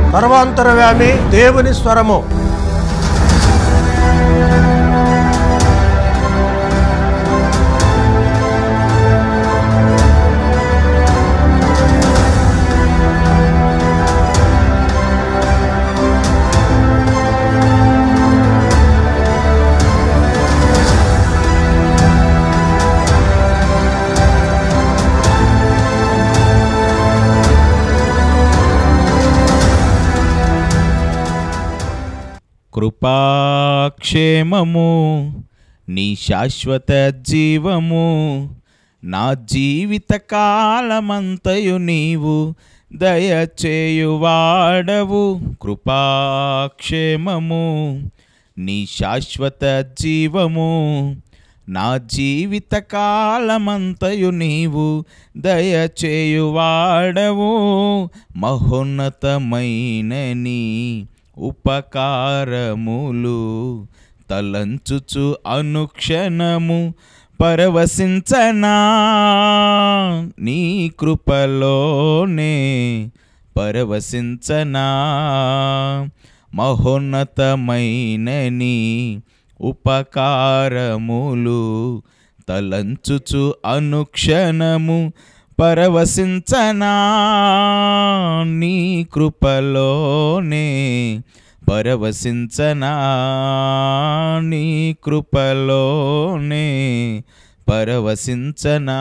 సర్వాంతరవ్యామి దేవుని స్వరము కృపాక్షేమము నీ శాశ్వత జీవము నా జీవిత కాలమంతయు నీవు దయచేయువాడవు కృపాక్షేమము నీ శాశ్వత జీవము నా జీవిత కాలమంతయు నీవు దయచేయువాడవు మహోన్నతమైన నీ ఉపకారములు తలంచుచు అనుక్షణము పరవశించనా నీ కృపలోనే పరవశించనా మహోన్నతమైన నీ ఉపకారములు తలంచుచు అనుక్షణము పరవశించనా నీ కృపలోనే పరవశించనా నీ కృపలోనే పరవశించనా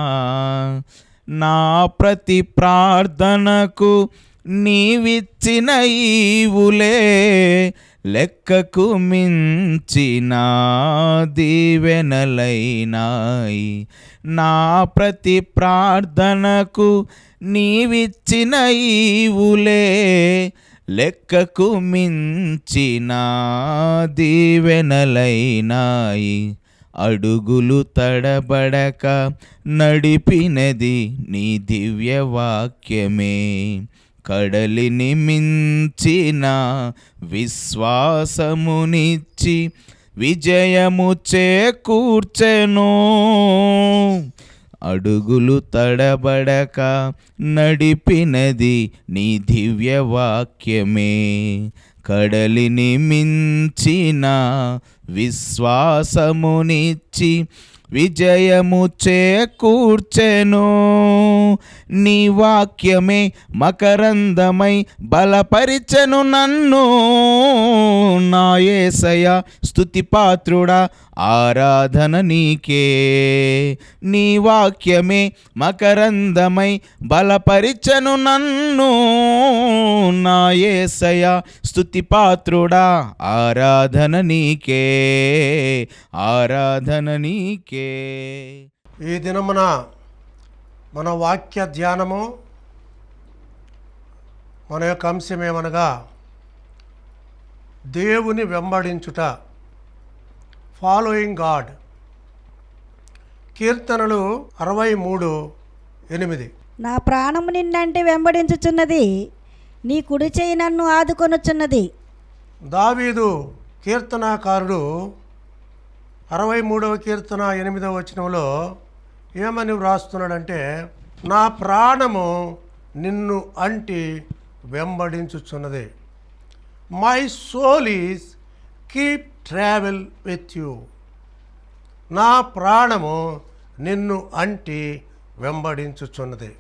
నా ప్రతి ప్రార్థనకు నీవిచ్చిన ఈవులే లెక్కకు మించిన దీవెనలైనాయి నా ప్రతి ప్రార్థనకు నీవిచ్చిన ఈవులే లెక్కకు మించిన దీవెనలైనాయి అడుగులు తడబడక నడిపినది నీ దివ్య వాక్యమే కడలిని మించిన విశ్వాసమునిచ్చి విజయము చేకూర్చెను అడుగులు తడబడక నడిపినది నీ దివ్య వాక్యమే కడలిని మించిన విశ్వాసమునిచ్చి విజయము చేకూర్చెను నీ వాక్యమే మకరందమై బలపరిచెను నన్ను నా యేసయ స్తుతిపాత్రుడా ఆరాధన నీకే నీ వాక్యమే మకరందమై బలపరిచెను నన్ను నా యేసయ స్తుతిపాత్రుడా ఆరాధన నీకే ఆరాధన నీకే ఈ దినమున మన వాక్య ధ్యానము మన యొక్క అంశం ఏమనగా దేవుని వెంబడించుట ఫాలోయింగ్ గాడ్ కీర్తనలు అరవై మూడు ఎనిమిది నా ప్రాణము నిన్నంటే వెంబడించుచున్నది నీ కుడి చేయి నన్ను ఆదుకొనుచున్నది దావీదు కీర్తనాకారుడు అరవై మూడవ కీర్తన ఎనిమిదవ వచనంలో ఏమని వ్రాస్తున్నాడంటే నా ప్రాణము నిన్ను అంటి వెంబడించుచున్నది my soul is keep travel with you నా ప్రాణము నిన్ను అంటి వెంబడించుచున్నది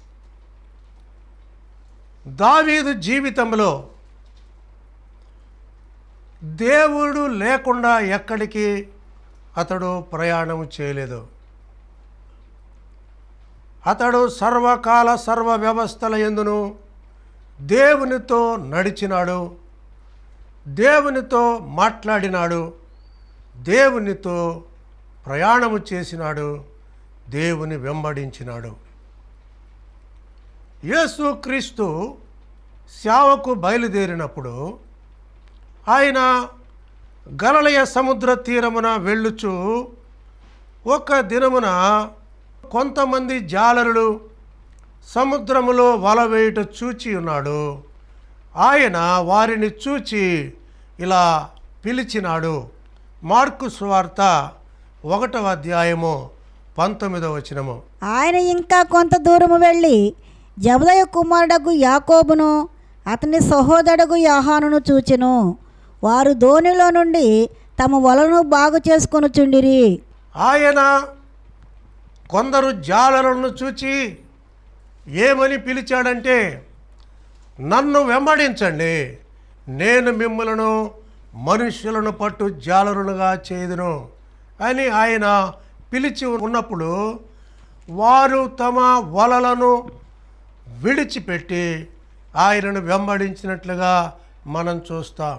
దావీదు జీవితంలో దేవుడు లేకుండా ఎక్కడికి అతడు ప్రయాణం చేయలేదు అతడు సర్వకాల సర్వ వ్యవస్థల ఎందును దేవునితో నడిచినాడు దేవునితో మాట్లాడినాడు దేవునితో ప్రయాణము చేసినాడు దేవుని వెంబడించినాడు యేసుక్రీస్తు సేవకు బయలుదేరినప్పుడు ఆయన గలలయ సముద్ర తీరమున వెళ్ళుచు ఒక దినమున కొంతమంది జాలరులు సముద్రములో వల వేయుట చూచి ఉన్నాడు ఆయన వారిని చూచి ఇలా పిలిచినాడు మార్కు సువార్త ఒకటవ అధ్యాయము పంతొమ్మిదవ వచనము ఆయన ఇంకా కొంత దూరము వెళ్ళి జబదయ కుమారుడగు యాకోబును అతని సహోదరుడు యోహానును చూచెను వారు ధోనిలో నుండి తమ వలను బాగు చేసుకొనుచుండిరి ఆయన కొందరు జాలరులను చూచి ఏమని పిలిచాడంటే నన్ను వెంబడించండి నేను మిమ్మలను మనుష్యులను పట్టు జాలరులుగా చేదును అని ఆయన పిలిచి ఉన్నప్పుడు వారు తమ వలలను విడిచిపెట్టి ఆయనను వెంబడించినట్లుగా మనం చూస్తాం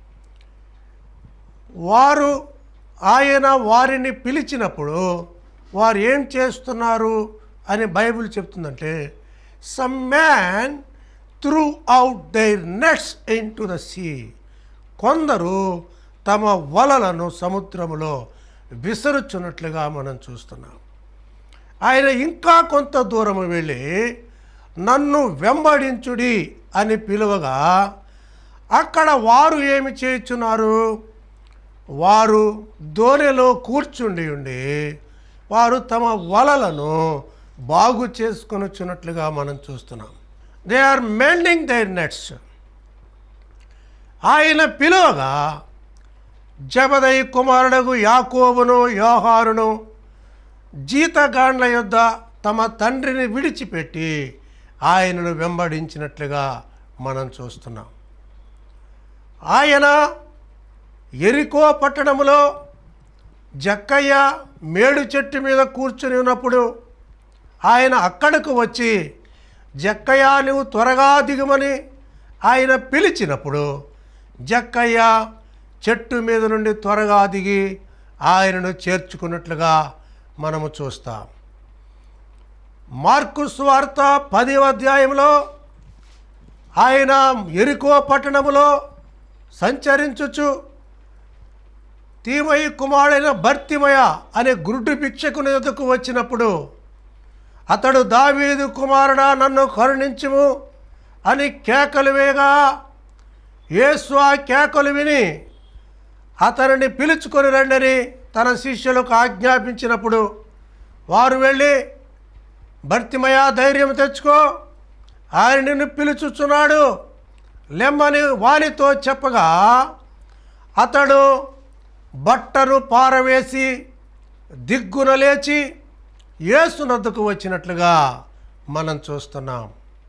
వారు ఆయన వారిని పిలిచినప్పుడు వారు ఏం చేస్తున్నారు అని బైబిల్ చెప్తుందంటే some man threw out their nets into the sea కొందరు తమ వలలను సముద్రములో విసరుచున్నట్లుగా మనం చూస్తున్నాం ఆయన ఇంకా కొంత దూరం వెళ్ళి నన్ను వెంబడించుడి అని పిలువగా అక్కడ వారు ఏమి చేయుచున్నారు వారు దోణిలో కూర్చుండి ఉండి వారు తమ వలలను బాగు చేసుకొనొచ్చినట్లుగా మనం చూస్తున్నాం they are mending their nets ఆయన పిలువగా జబదయి కుమారుడగు యాకోబును యోహారును జీతగాండ్ల యొద్ద తమ తండ్రిని విడిచిపెట్టి ఆయనను వెంబడించినట్లుగా మనం చూస్తున్నాం ఆయన ఎరికో పట్టణములో జక్కయ్య మేడు చెట్టు మీద కూర్చుని ఉన్నప్పుడు ఆయన అక్కడకు వచ్చి జక్కయ్య నువ్వు త్వరగా దిగుమని ఆయన పిలిచినప్పుడు జక్కయ్య చెట్టు మీద నుండి త్వరగా దిగి ఆయనను చేర్చుకున్నట్లుగా మనము చూస్తాం మార్కు స్వార్త పదివ అధ్యాయంలో ఆయన ఎరికో పట్టణములో సంచరించుచు తీమయి కుమారుడైన భర్తిమయ అనే గురుడు భిక్షకుని ఎదుకు వచ్చినప్పుడు అతడు దావీదు కుమారుడా నన్ను కరుణించుము అని కేకలు వేగా యేసు ఆ కేకలు విని అతనిని పిలుచుకొని రండని తన శిష్యులకు ఆజ్ఞాపించినప్పుడు వారు వెళ్ళి భర్తిమయ ధైర్యం తెచ్చుకో ఆయన నిన్ను పిలుచుచున్నాడు లెమ్మని వానితో చెప్పగా అతడు బట్టను పారవేసి దిగ్గున లేచి యేసునద్దకు వచ్చినట్లుగా మనం చూస్తున్నాం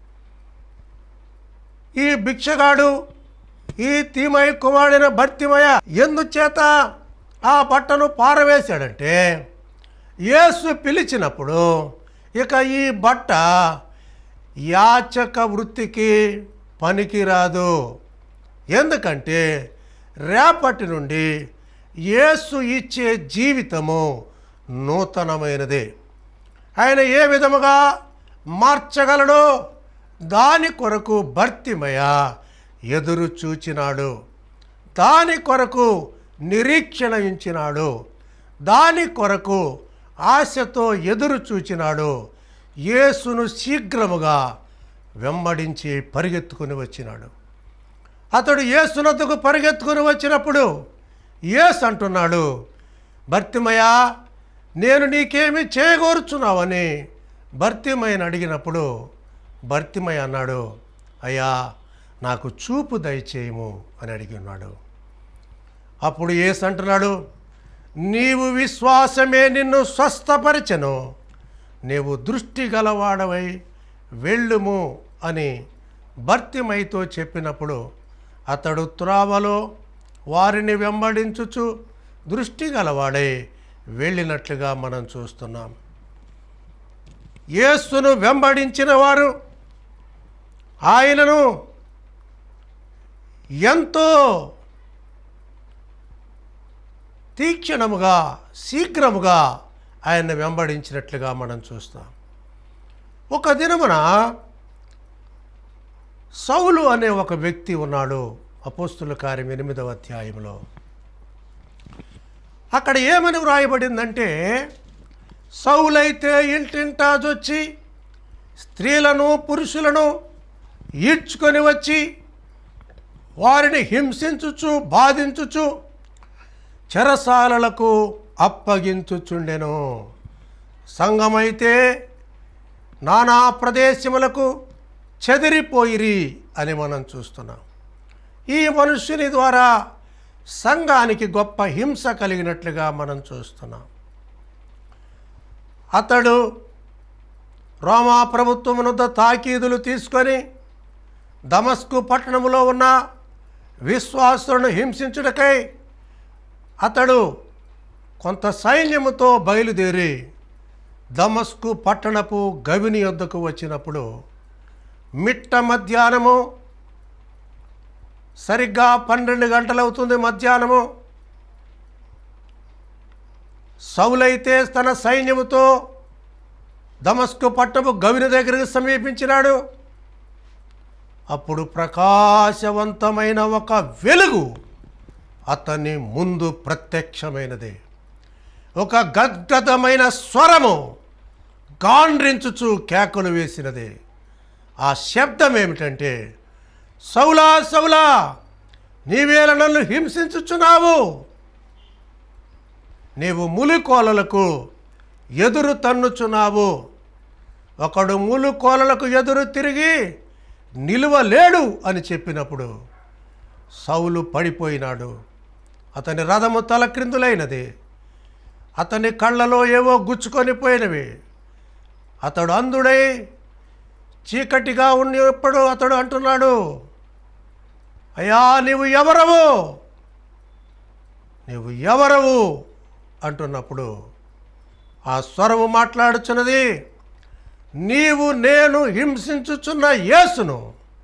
ఈ భిక్షగాడు ఈ తీమయ కుమారుడైన భర్తిమయ ఎందుచేత ఆ బట్టను పారవేశాడంటే యేసు పిలిచినప్పుడు ఇక ఈ బట్ట యాచక వృత్తికి పనికిరాదు ఎందుకంటే రేపటి నుండి యేసు ఇచ్చే జీవితము నూతనమైనది ఆయన ఏ విధముగా మార్చగలడో దాని కొరకు భర్తిమయ ఎదురు చూచినాడు దాని కొరకు నిరీక్షణ ఉంచినాడు దాని కొరకు ఆశతో ఎదురు చూచినాడు యేసును శీఘ్రముగా వెంబడించి పరిగెత్తుకుని వచ్చినాడు అతడు యేసునద్దకు పరిగెత్తుకుని వచ్చినప్పుడు యేసు అంటున్నాడు భర్తిమయా నేను నీకేమి చేయగోరుచున్నావని భర్తిమయ్యని అడిగినప్పుడు భర్తిమయ్య అన్నాడు అయ్యా నాకు చూపు దయచేయము అని అడిగి ఉన్నాడు అప్పుడు యేసు అంటున్నాడు నీవు విశ్వాసమే నిన్ను స్వస్థపరిచెను నీవు దృష్టి గలవాడవై వెళ్ళుము అని భర్తిమైతో చెప్పినప్పుడు అతడు త్రావలో వారిని వెంబడించుచు దృష్టి గలవాడై వెళ్ళినట్లుగా మనం చూస్తున్నాం యేసును వెంబడించిన వారు ఆయనను ఎంతో తీక్షణముగా శీఘ్రముగా ఆయన్ని వెంబడించినట్లుగా మనం చూస్తాం ఒక దినమున సౌలు అనే ఒక వ్యక్తి ఉన్నాడు అపోస్తుల కార్యం ఎనిమిదవ అధ్యాయంలో అక్కడ ఏమని వ్రాయబడిందంటే సౌలైతే ఇంటింటాజొచ్చి స్త్రీలను పురుషులను ఈడ్చుకొని వచ్చి వారిని హింసించుచు బాధించుచు చెరసాలలకు అప్పగించుచుండెను సంఘమైతే నానా ప్రదేశములకు చెదిరిపోయిరి అని మనం చూస్తున్నాం ఈ మనుష్యుని ద్వారా సంఘానికి గొప్ప హింస కలిగినట్లుగా మనం చూస్తున్నాం అతడు రోమా ప్రభుత్వమునొద్ద తాకీదులు తీసుకొని దమస్కు పట్టణములో ఉన్న విశ్వాసులను హింసించుటకై అతడు కొంత సైన్యముతో బయలుదేరి దమస్కు పట్టణపు గవిని యొద్దకు వచ్చినప్పుడు మిట్ట మధ్యాహ్నము సరిగ్గా పన్నెండు గంటలవుతుంది మధ్యాహ్నము సౌలైతే తన సైన్యముతో దమస్కు పట్టపు గవిని దగ్గరికి సమీపించినాడు అప్పుడు ప్రకాశవంతమైన ఒక వెలుగు అతని ముందు ప్రత్యక్షమైనది ఒక గద్గదమైన స్వరము గాండ్రించుచు కేకలు వేసినది ఆ శబ్దం ఏమిటంటే సౌలా సౌలా నీవేళ నన్ను హింసించుచున్నావు నీవు ములుకోలలకు ఎదురు తన్నుచున్నావు ఒకడు ములుకోలలకు ఎదురు తిరిగి నిలువలేడు అని చెప్పినప్పుడు సౌలు పడిపోయినాడు అతని రథము తలక్రిందులైనది అతని కళ్ళలో ఏవో గుచ్చుకొని పోయినవి అతడు అందుడై చీకటిగా ఉన్నప్పుడు అతడు అంటున్నాడు అయ్యా నీవు ఎవరవు నీవు ఎవరవు అంటున్నప్పుడు ఆ స్వరము మాట్లాడుచున్నది నీవు నేను హింసించుచున్న యేసును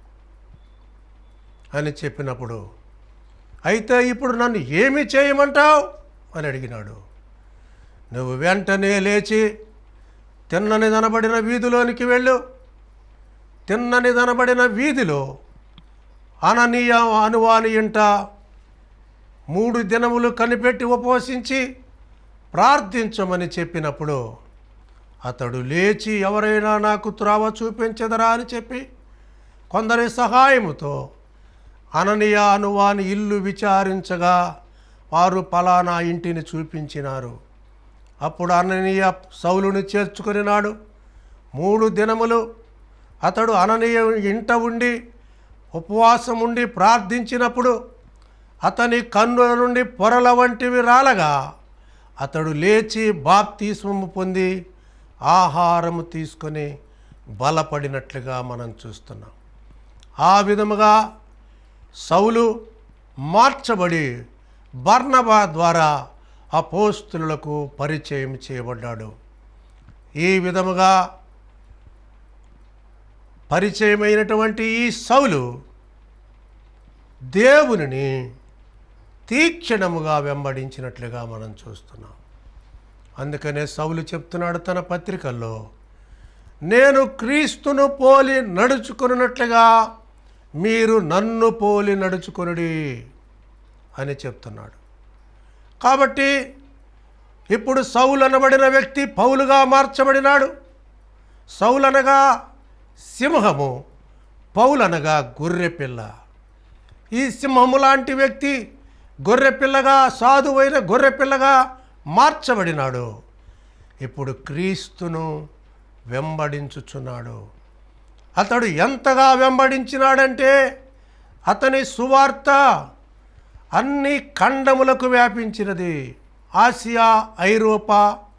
అని చెప్పినప్పుడు అయితే ఇప్పుడు నన్ను ఏమి చేయమంటావు అని అడిగినాడు నువ్వు వెంటనే లేచి తిన్నని దనబడిన వీధిలోనికి వెళ్ళు తిన్నని దనబడిన వీధిలో అననీయ అనువాని ఇంట మూడు దినములు కనిపెట్టి ఉపవసించి ప్రార్థించమని చెప్పినప్పుడు అతడు లేచి ఎవరైనా నాకు త్రావ చూపించదరా అని చెప్పి కొందరి సహాయముతో అననీయ అనువాని ఇల్లు విచారించగా వారు పలానా ఇంటిని చూపించినారు అప్పుడు అననీయ సౌలుని చేర్చుకునినాడు మూడు దినములు అతడు అననీయ ఇంట ఉండి ఉపవాసం ఉండి ప్రార్థించినప్పుడు అతని కన్నుల నుండి పొరల వంటివి రాలగా అతడు లేచి బాప్తీస్మము పొంది ఆహారము తీసుకొని బలపడినట్లుగా మనం చూస్తున్నాం ఆ విధముగా సౌలు మార్చబడి బర్నబా ద్వారా అపోస్తులకు పరిచయం చేయబడ్డాడు ఈ విధముగా పరిచయమైనటువంటి ఈ సౌలు దేవునిని తీక్షణముగా వెంబడించినట్లుగా మనం చూస్తున్నాం అందుకనే సౌలు చెప్తున్నాడు తన పత్రికల్లో నేను క్రీస్తును పోలి నడుచుకున్నట్లుగా మీరు నన్ను పోలి నడుచుకొనుడి అని చెప్తున్నాడు కాబట్టి ఇప్పుడు సౌలు అనబడిన వ్యక్తి పౌలుగా మార్చబడినాడు సౌలనగా సింహము పౌలనగా గొర్రెపిల్ల ఈ సింహము లాంటి వ్యక్తి గొర్రెపిల్లగా సాధువైన గొర్రెపిల్లగా మార్చబడినాడు ఇప్పుడు క్రీస్తును వెంబడించుచున్నాడు అతడు ఎంతగా వెంబడించినాడంటే అతని సువార్త అన్ని ఖండములకు వ్యాపించినది ఆసియా ఐరోపా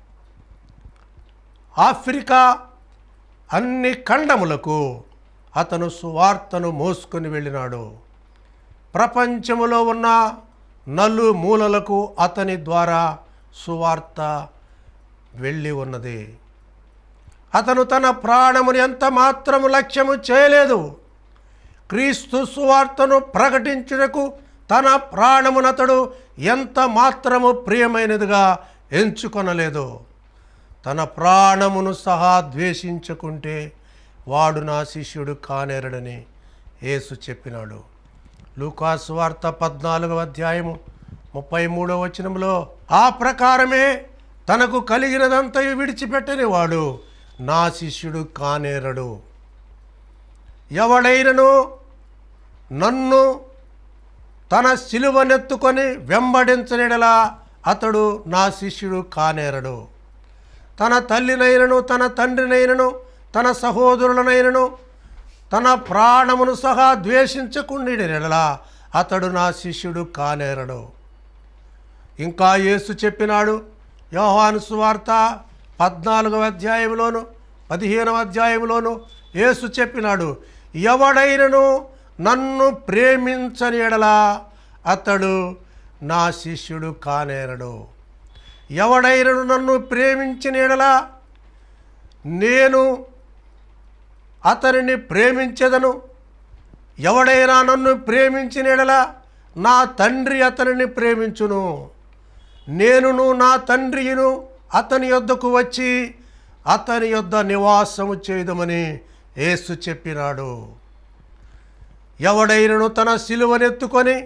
ఆఫ్రికా అన్ని ఖండములకు అతను సువార్తను మోసుకొని వెళ్ళినాడు ప్రపంచములో ఉన్న నలు మూలలకు అతని ద్వారా సువార్త వెళ్ళి ఉన్నది అతను తన ప్రాణముని ఎంత మాత్రము లక్ష్యము చేయలేదు క్రీస్తు సువార్తను ప్రకటించుటకు తన ప్రాణమునతడు ఎంత మాత్రము ప్రియమైనదిగా ఎంచుకొనలేదు తన ప్రాణమును సహా ద్వేషించుకుంటే వాడు నా శిష్యుడు కానేరడని యేసు చెప్పినాడు లూకాసు వార్త పద్నాలుగవ అధ్యాయము ముప్పై మూడవ వచనంలో ఆ ప్రకారమే తనకు కలిగినదంతయు విడిచిపెట్టని వాడు నా శిష్యుడు కానేరడు ఎవడైనను నన్ను తన సిలువనెత్తుకొని వెంబడించనిడలా అతడు నా శిష్యుడు కానేరడు తన తల్లినైనను తన తండ్రినైనను తన సహోదరులనైనను తన ప్రాణమును సహా ద్వేషించకుండినలా అతడు నా శిష్యుడు కానేరడు ఇంకా యేసు చెప్పినాడు యోహాను సువార్త పద్నాలుగవ అధ్యాయంలోను పదిహేనవ అధ్యాయంలోను యేసు చెప్పినాడు ఎవడైనను నన్ను ప్రేమించని ఎడలా అతడు నా శిష్యుడు కానేరడు ఎవడైనను నన్ను ప్రేమించిన ఎడలా నేను అతనిని ప్రేమించెదను ఎవడైనా నన్ను ప్రేమించిన ఎడలా నా తండ్రి అతనిని ప్రేమించును నేనును నా తండ్రియును అతని యొద్దకు వచ్చి అతని యొద్ద నివాసము చేయదమని యేసు చెప్పినాడు ఎవడైనను తన సిలువనెత్తుకొని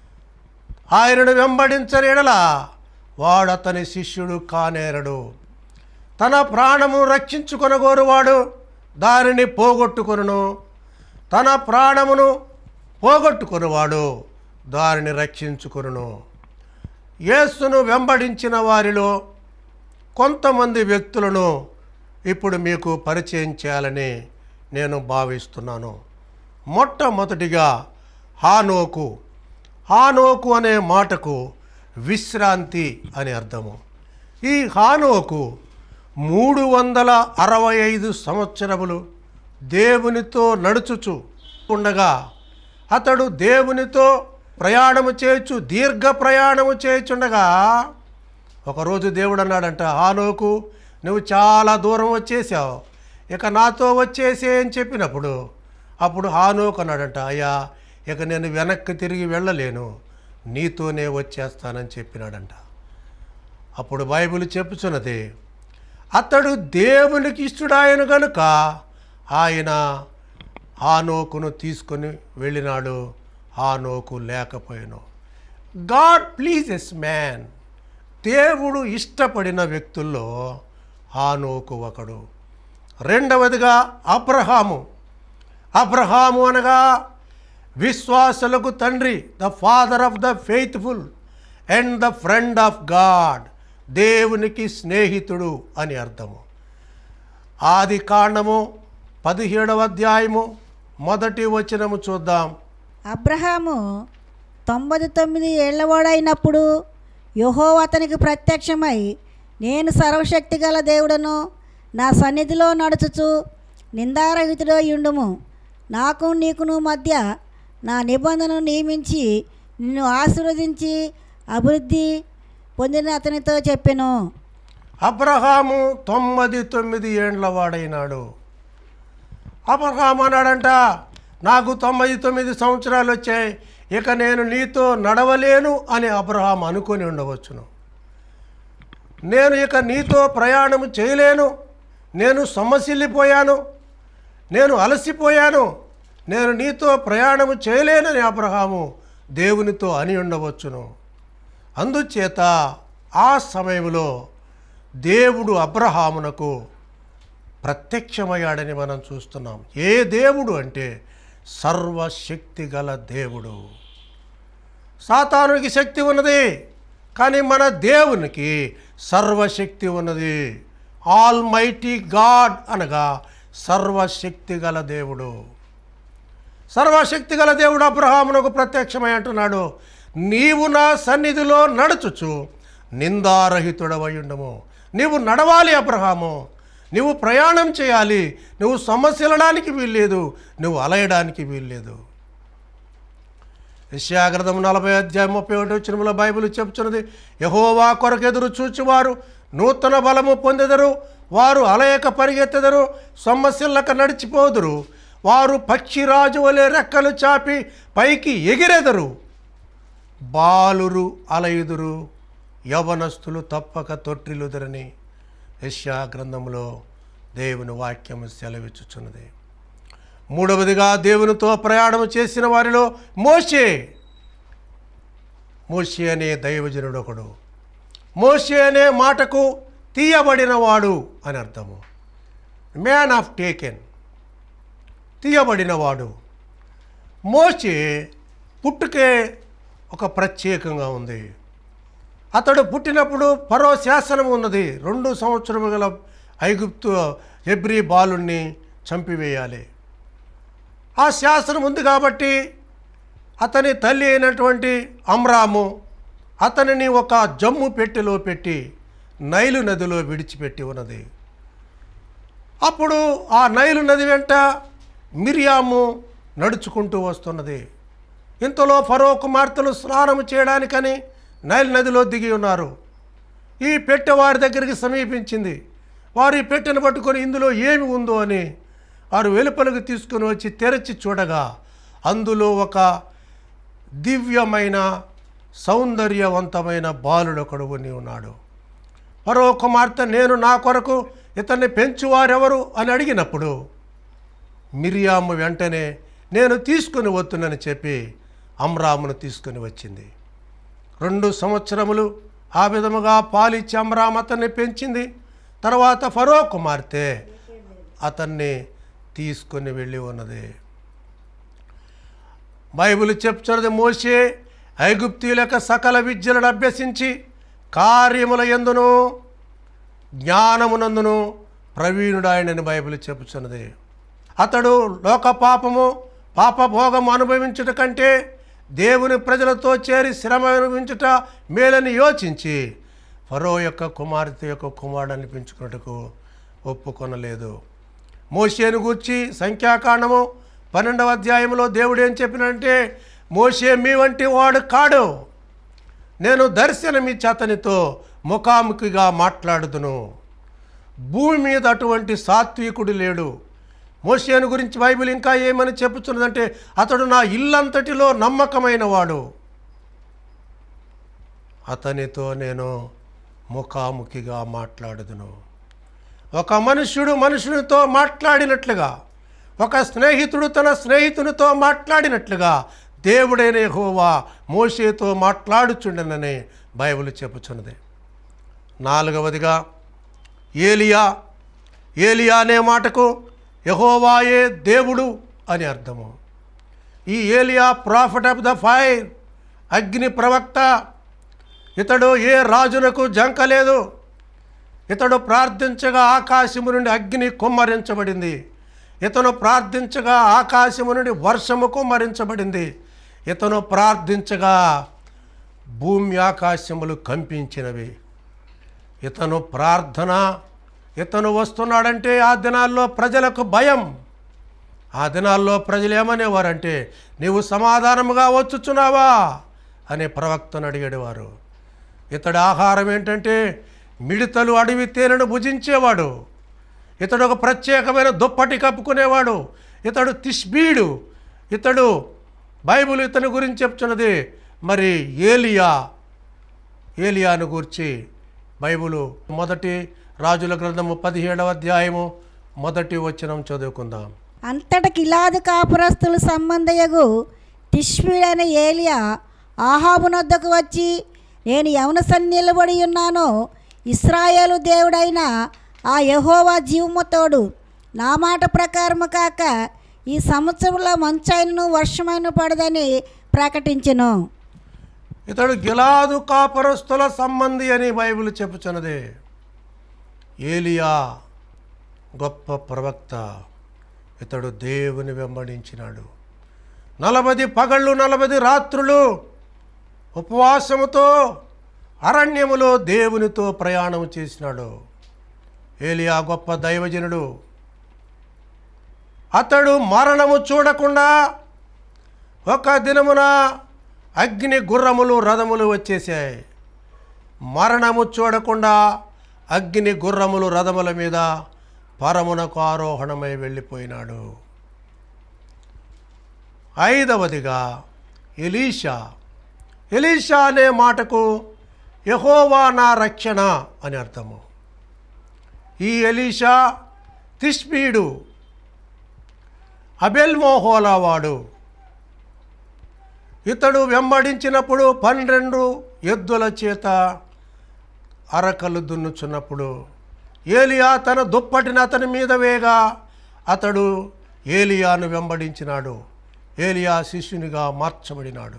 ఆయనను వెంబడించని ఎడలా వాడతని శిష్యుడు కానేరడు తన ప్రాణము రక్షించుకొనగోరువాడు దానిని పోగొట్టుకొనును తన ప్రాణమును పోగొట్టుకొనువాడు దానిని రక్షించుకొనును యేసును వెంబడించిన వారిలో కొంతమంది వ్యక్తులను ఇప్పుడు మీకు పరిచయం చేయాలని నేను భావిస్తున్నాను మొట్టమొదటిగా హానోకు హానోకు అనే మాటకు విశ్రాంతి అని అర్థము ఈ హానోకు మూడు వందల అరవై ఐదు సంవత్సరములు దేవునితో నడుచుచు ఉండగా అతడు దేవునితో ప్రయాణము చేయొచ్చు దీర్ఘ ప్రయాణము చేయుచుండగా ఒకరోజు దేవుడు అన్నాడంట హానోకు నువ్వు చాలా దూరం వచ్చేసావు ఇక నాతో వచ్చేసే అని చెప్పినప్పుడు అప్పుడు హానోకు అన్నాడంట అయ్యా ఇక నేను వెనక్కి తిరిగి వెళ్ళలేను నీతోనే వచ్చేస్తానని చెప్పినాడంట అప్పుడు బైబిల్ చెప్పుచున్నది అతడు దేవునికి ఇష్టడాయన గనుక ఆయన హానోకును తీసుకొని వెళ్ళినాడు హానోకు లేకపోయాను గాడ్ ప్లీజెస్ మ్యాన్ దేవుడు ఇష్టపడిన వ్యక్తుల్లో హానోకు ఒకడు రెండవదిగా అబ్రహాము అబ్రహాము అనగా విశ్వాసులకు తండ్రి the father of the faithful and the friend of God దేవునికి స్నేహితుడు అని అర్థము ఆది కాండము పదిహేడవ అధ్యాయము మొదటి వచనము చూద్దాం అబ్రహాము తొంభై తొమ్మిది ఏళ్లవాడైనప్పుడు యహో అతనికి ప్రత్యక్షమై నేను సర్వశక్తి గల దేవుడను నా సన్నిధిలో నడుచుచు నిందారహితుడో ఉండుము నాకు నీకును మధ్య నా నిబంధనను నియమించి నిన్ను ఆశీర్వదించి అభివృద్ధి పొందిన అతనితో చెప్పెను అబ్రహాము తొమ్మిది తొమ్మిది ఏండ్ల వాడైనాడు అబ్రహాం అన్నాడంట నాకు తొంభై తొమ్మిది సంవత్సరాలు వచ్చాయి ఇక నేను నీతో నడవలేను అని అబ్రహాం అనుకొని ఉండవచ్చును నేను ఇక నీతో ప్రయాణం చేయలేను నేను సొమ్మసిల్లిపోయాను నేను అలసిపోయాను నేను నీతో ప్రయాణము చేయలేనని అబ్రహాము దేవునితో అని ఉండవచ్చును అందుచేత ఆ సమయంలో దేవుడు అబ్రహామునకు ప్రత్యక్షమయ్యాడని మనం చూస్తున్నాం ఏ దేవుడు అంటే సర్వశక్తి గల దేవుడు సాతానునికి శక్తి ఉన్నది కానీ మన దేవునికి సర్వశక్తి ఉన్నది ఆల్ మైటీ గాడ్ అనగా సర్వశక్తి గల దేవుడు సర్వశక్తి గల దేవుడు అబ్రహామునకు ప్రత్యక్షమై అంటున్నాడు నీవు నా సన్నిధిలో నడుచుచు నిందారహితుడవై ఉండము నీవు నడవాలి అబ్రహాము నువ్వు ప్రయాణం చేయాలి నువ్వు సమస్యలడానికి వీల్లేదు నువ్వు అలయడానికి వీల్లేదు యశాగ్రథం నలభై అధ్యాయం ముప్పై ఒకటి వచ్చినముల బైబిల్ చెప్తున్నది యహోవా కొరకెదురు చూచువారు నూతన బలము పొందెదరు వారు అలయక పరిగెత్తెదరు సొమ్మసిల్లక నడిచిపోదురు వారు పక్షిరాజు వలె రెక్కలు చాపి పైకి ఎగిరెదరు బాలురు అలయుదురు యవనస్తులు తప్పక తొట్టిలుదరని యశ్యా గ్రంథంలో దేవుని వాక్యము సెలవిచ్చుచున్నది మూడవదిగా దేవునితో ప్రయాణం చేసిన వారిలో మోషే మోషే అనే దైవజనుడు ఒకడు మోషే అనే మాటకు తీయబడినవాడు అని అర్థము మ్యాన్ ఆఫ్ టేకెన్ తీయబడినవాడు మోషే పుట్టుకే ఒక ప్రత్యేకంగా ఉంది అతడు పుట్టినప్పుడు పరో శాసనం ఉన్నది రెండు సంవత్సరము గల ఐగుప్తు హెబ్రీ బాలుణ్ణి చంపివేయాలి ఆ శాసనం ఉంది కాబట్టి అతని తల్లి అయినటువంటి అమ్రాము అతనిని ఒక జమ్ము పెట్టెలో పెట్టి నైలు నదిలో విడిచిపెట్టి ఉన్నది అప్పుడు ఆ నైలు నది వెంట మిరియాము నడుచుకుంటూ వస్తున్నది ఇంతలో ఫరో కుమార్తెలు స్నానం చేయడానికని నైల్ నదిలో దిగి ఉన్నారు ఈ పెట్టె వారి దగ్గరికి సమీపించింది వారు ఈ పెట్టెను పట్టుకొని ఇందులో ఏమి ఉందో అని వారు వెలుపలకు తీసుకుని వచ్చి తెరచి చూడగా అందులో ఒక దివ్యమైన సౌందర్యవంతమైన బాలుడొకడు ఉని ఉన్నాడు మరో కుమార్తె నేను నా కొరకు ఇతన్ని పెంచువారెవరు అని అడిగినప్పుడు మిరియాము వెంటనే నేను తీసుకుని వస్తునని చెప్పి అమ్రామును తీసుకుని వచ్చింది రెండు సంవత్సరములు ఆ విధముగా పాలిచ్చి అమ్రామ్ అతన్ని పెంచింది తర్వాత ఫరో కుమార్తె అతన్ని తీసుకొని వెళ్ళి ఉన్నది బైబిల్ చెప్తున్నది మోసే ఐగుప్తీయుల యొక్క సకల విద్యలను అభ్యసించి కార్యముల ఎందును జ్ఞానమునందును ప్రవీణుడాయనని బైబిల్ చెప్పుచున్నది అతడు లోక పాపము పాప భోగము అనుభవించుట కంటే దేవుని ప్రజలతో చేరి శ్రమ అనుభవించుట మేలని యోచించి ఫరో యొక్క కుమార్తె యొక్క కుమారుడు అనిపించుకున్నట్టుకు ఒప్పుకొనలేదు మోషేను గూర్చి సంఖ్యాకాండము పన్నెండవ అధ్యాయంలో దేవుడు ఏం చెప్పినంటే మోషే మీ వంటి వాడు కాడు నేను దర్శనమిచ్చి అతనితో ముఖాముఖిగా మాట్లాడుదును భూమి మీద అటువంటి సాత్వికుడు లేడు మోషేను గురించి బైబిల్ ఇంకా ఏమని చెప్పుతున్నదంటే అతడు నా ఇల్లంతటిలో నమ్మకమైన వాడు అతనితో నేను ముఖాముఖిగా మాట్లాడుదును ఒక మనుష్యుడు మనుషునితో మాట్లాడినట్లుగా ఒక స్నేహితుడు తన స్నేహితునితో మాట్లాడినట్లుగా దేవుడైన యెహోవా మోషేతో మాట్లాడుచుండనని బైబిల్ చెప్పుచున్నది నాలుగవదిగా ఏలియా ఏలియా అనే మాటకు యహోవాయే దేవుడు అని అర్థము ఈ ఏలియా ప్రాఫిట్ ఆఫ్ ద ఫైర్ అగ్ని ప్రవక్త ఇతడు ఏ రాజునకు జంకలేదు ఇతడు ప్రార్థించగా ఆకాశము నుండి అగ్ని కుమ్మరించబడింది ఇతను ప్రార్థించగా ఆకాశము నుండి వర్షము కుమ్మరించబడింది ఇతను ప్రార్థించగా భూమి ఆకాశములు కంపించినవి ఇతను ప్రార్థన ఇతను వస్తున్నాడంటే ఆ దినాల్లో ప్రజలకు భయం ఆ దినాల్లో ప్రజలు ఏమనేవారంటే నీవు సమాధానముగా వచ్చుచున్నావా అనే ప్రవక్తను అడిగేవారు ఇతడి ఆహారం ఏంటంటే మిడతలు అడవి తేనెను భుజించేవాడు ఇతడు ఒక ప్రత్యేకమైన దుప్పటి కప్పుకునేవాడు ఇతడు తిష్బీడు ఇతడు బైబిల్ ఇతని గురించి చెప్తున్నది మరి ఏలియా ఏలియాను గూర్చి బైబిలు మొదటి రాజుల గ్రంథము పదిహేడవ అధ్యాయము మొదటి వచనం చదువుకుందాం అంతట కిలాదు కాపురస్తుల సంబంధయగు తిష్వీడైన ఏలియా ఆహాబునొద్దకు వచ్చి నేను యవన నిలబడి ఉన్నానో ఇస్రాయేలు దేవుడైన ఆ యహోవా జీవముతోడు నా మాట ప్రకారము కాక ఈ సంవత్సరంలో మంచైనను వర్షమైన పడదని ప్రకటించెను ఇతడు గిలాదు కాపరస్తుల సంబంధి అని బైబిల్ చెప్పుచున్నది ఏలియా గొప్ప ప్రవక్త ఇతడు దేవుని వెంబడించినాడు నలభది పగళ్ళు నలభది రాత్రులు ఉపవాసముతో అరణ్యములో దేవునితో ప్రయాణం చేసినాడు ఏలియా గొప్ప దైవజనుడు అతడు మరణము చూడకుండా ఒక దినమున అగ్ని గుర్రములు రథములు వచ్చేసాయి మరణము చూడకుండా అగ్ని గుర్రములు రథముల మీద పరమునకు ఆరోహణమై వెళ్ళిపోయినాడు ఐదవదిగా ఎలీషా ఎలీషా అనే మాటకు యహోవా నా రక్షణ అని అర్థము ఈ ఎలీషా తిష్బీడు అబెల్మోహోలా వాడు ఇతడు వెంబడించినప్పుడు పన్నెండు ఎద్దుల చేత అరకలు దున్నుచున్నప్పుడు ఏలియా తన దుప్పటిని అతని మీద వేగా అతడు ఏలియాను వెంబడించినాడు ఏలియా శిష్యునిగా మార్చబడినాడు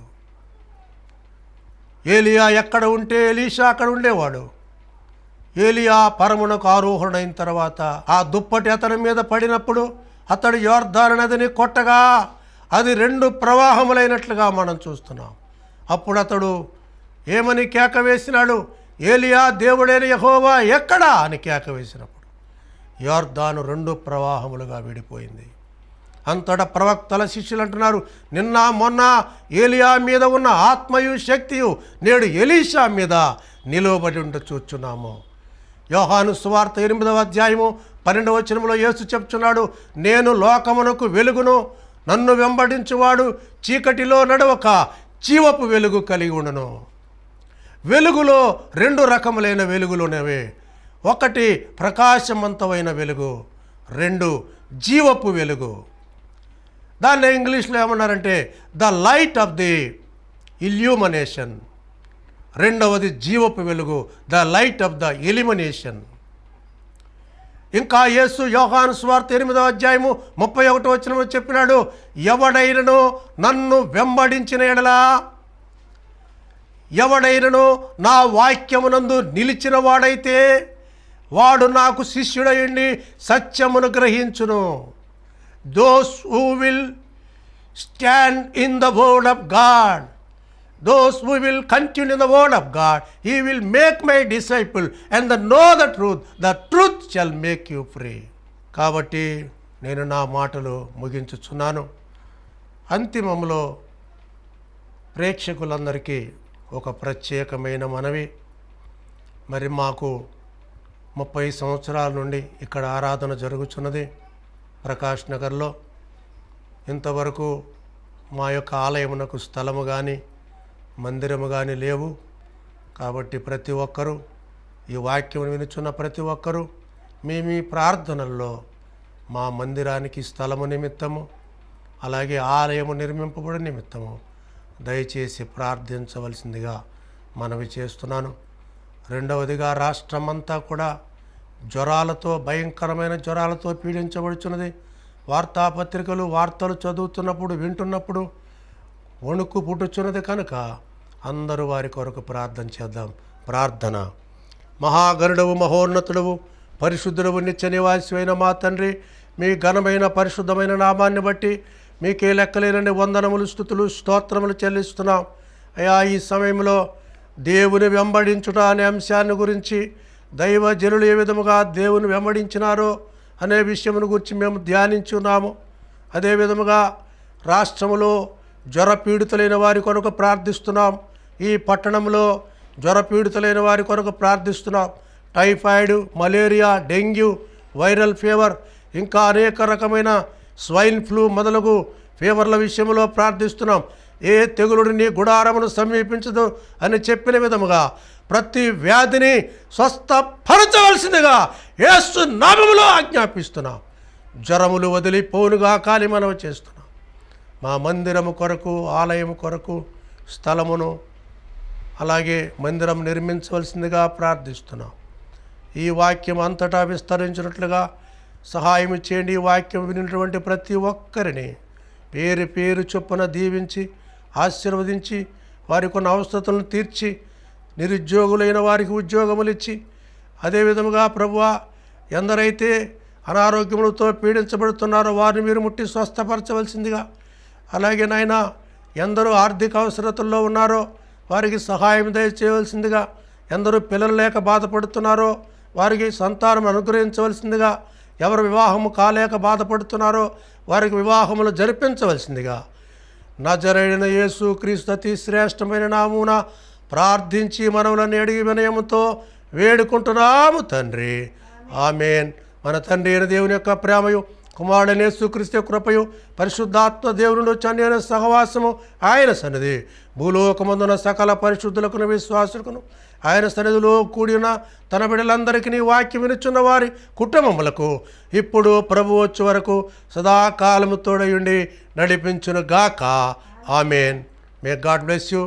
ఏలియా ఎక్కడ ఉంటే ఎలీషా అక్కడ ఉండేవాడు ఏలియా పరమునకు ఆరోహణైన తర్వాత ఆ దుప్పటి అతని మీద పడినప్పుడు అతడు యోర్ధాను నదిని కొట్టగా అది రెండు ప్రవాహములైనట్లుగా మనం చూస్తున్నాం అప్పుడు అతడు ఏమని కేక వేసినాడు ఏలియా దేవుడైన యహోవా ఎక్కడా అని కేక వేసినప్పుడు యోర్ధాను రెండు ప్రవాహములుగా విడిపోయింది అంతటా ప్రవక్తల శిష్యులు అంటున్నారు నిన్న మొన్న ఏలియా మీద ఉన్న ఆత్మయు శక్తియు నేడు ఎలీషా మీద నిలువబడి ఉంట చూచున్నాము యోహాను సువార్త ఎనిమిదవ అధ్యాయము పన్నెండవ వచనంలో యేసు చెప్తున్నాడు నేను లోకమునకు వెలుగును నన్ను వెంబడించువాడు చీకటిలో నడవక జీవపు వెలుగు కలిగి ఉండును వెలుగులో రెండు రకములైన వెలుగులున్నవి ఒకటి ప్రకాశవంతమైన వెలుగు రెండు జీవపు వెలుగు దాన్ని ఇంగ్లీష్లో ఏమన్నారంటే the light of the illumination రెండవది జీవపు వెలుగు the light of the elimination ఇంకా యేసు యోహాను స్వార్థ ఎనిమిదవ అధ్యాయము ముప్పై ఒకటో వచ్చిన చెప్పినాడు ఎవడైనను నన్ను వెంబడించిన ఎడలా ఎవడైనను నా వాక్యమునందు నిలిచిన వాడైతే వాడు నాకు శిష్యుడయుండి సత్యమును గ్రహించును those who will stand in the word of God those who will continue the word of God he will make my disciple and the no the truth the truth shall make you free కాబట్టి నేను నా మాటలు ముగించుచున్నాను అంతిమంలో ప్రేక్షకులందరికీ ఒక ప్రత్యేకమైన మనవి మరి మాకు ముప్పై సంవత్సరాల నుండి ఇక్కడ ఆరాధన జరుగుతున్నది ప్రకాష్ నగర్లో ఇంతవరకు మా యొక్క ఆలయమునకు స్థలము కానీ మందిరము కానీ లేవు కాబట్టి ప్రతి ఒక్కరూ ఈ వాక్యం వినుచున్న ప్రతి ఒక్కరూ మీ మీ ప్రార్థనల్లో మా మందిరానికి స్థలము నిమిత్తము అలాగే ఆలయము నిర్మింపబడి నిమిత్తము దయచేసి ప్రార్థించవలసిందిగా మనవి చేస్తున్నాను రెండవదిగా రాష్ట్రమంతా కూడా జ్వరాలతో భయంకరమైన జ్వరాలతో పీడించబడుచున్నది వార్తాపత్రికలు వార్తలు చదువుతున్నప్పుడు వింటున్నప్పుడు వణుకు పుట్టుచున్నది కనుక అందరూ వారి కొరకు ప్రార్థన చేద్దాం ప్రార్థన మహాగరుడవు మహోన్నతుడవు పరిశుద్ధుడవు నిత్య నివాసి అయిన మా తండ్రి మీ ఘనమైన పరిశుద్ధమైన నామాన్ని బట్టి మీకే లెక్కలేనని వందనములు స్థుతులు స్తోత్రములు చెల్లిస్తున్నాం అయా ఈ సమయంలో దేవుని వెంబడించుట అనే అంశాన్ని గురించి దైవ జనులు ఏ విధముగా దేవుని వెంబడించినారో అనే విషయమును గురించి మేము ధ్యానించున్నాము అదే విధముగా రాష్ట్రములో జ్వర పీడితులైన వారి కొరకు ప్రార్థిస్తున్నాం ఈ పట్టణంలో జ్వర పీడితులైన వారి కొరకు ప్రార్థిస్తున్నాం typhoid malaria dengue viral fever ఇంకా అనేక రకమైన స్వైన్ ఫ్లూ మొదలగు ఫీవర్ల విషయంలో ప్రార్థిస్తున్నాం ఏ తెగులుడు నీ గుడారమును సమీపించదు అని చెప్పిన విధముగా ప్రతి వ్యాధిని స్వస్థపరచవలసిందిగా యేసు నామములో ఆజ్ఞాపిస్తున్నాం జ్వరములు వదిలిపోనుగా కాలి మనవి చేస్తున్నాం మా మందిరము కొరకు ఆలయము కొరకు స్థలమును అలాగే మందిరం నిర్మించవలసిందిగా ప్రార్థిస్తున్నాం ఈ వాక్యం అంతటా విస్తరించినట్లుగా సహాయం చేయండి ఈ వాక్యం వినినటువంటి ప్రతి ఒక్కరిని పేరు పేరు చొప్పున దీవించి ఆశీర్వదించి వారి కొన్ని అవసరతలను తీర్చి నిరుద్యోగులైన వారికి ఉద్యోగములు ఇచ్చి అదేవిధముగా ప్రభువా ఎందరైతే అనారోగ్యములతో పీడించబడుతున్నారో వారిని మీరు ముట్టి స్వస్థపరచవలసిందిగా అలాగే నాయన ఎందరూ ఆర్థిక అవసరతల్లో ఉన్నారో వారికి సహాయం దయచేయవలసిందిగా ఎందరూ పిల్లలు లేక బాధపడుతున్నారో వారికి సంతానం అనుగ్రహించవలసిందిగా ఎవరు వివాహము కాలేక బాధపడుతున్నారో వారికి వివాహములు జరిపించవలసిందిగా నజరైన యేసు క్రీస్తు అతి శ్రేష్టమైన నామున ప్రార్థించి మనవులను అడిగి వినయముతో వేడుకుంటున్నాము తండ్రి ఆమెన్ మన తండ్రి అయిన దేవుని యొక్క ప్రేమయు కుమారుడైన యేసుక్రీస్తు యొక్క కృపయు పరిశుద్ధాత్మ దేవుని చన్యైన సహవాసము ఆయన సన్నిధి భూలోకమందున సకల పరిశుద్ధులకును విశ్వాసులకును ఆయన సన్నిధిలో కూడిన తన బిడ్డలందరికీ వాక్యం వినుచున్న వారి కుటుంబములకు ఇప్పుడు ప్రభు వచ్చే వరకు సదాకాలము తోడయుండి నడిపించును గాక amen may God bless you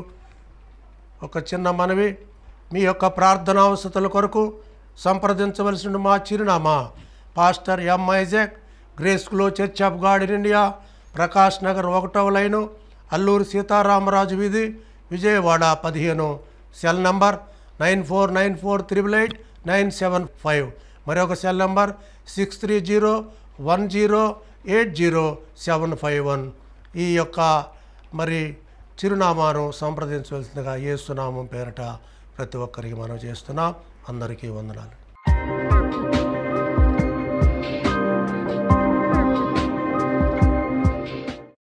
ఒక చిన్న మనవి మీ యొక్క ప్రార్థన అవసరతల కొరకు సంప్రదించవలసిన మా చిరునామా పాస్టర్ ఎం ఐజాక్ గ్రేస్కులో church of God in India Prakash Nagar ఒకటవ లైను అల్లూరు సీతారామరాజు వీధి విజయవాడ పదిహేను cell number nine four nine four triple eight nine seven five మరొక cell number six three zero one zero eight zero seven five one ఈ యొక్క మరి చిరునామాను సంప్రదించవలసిందిగా ఏ సునామం పేరట ప్రతి ఒక్కరికి మనం చేస్తున్నాం అందరికీ వందనాలు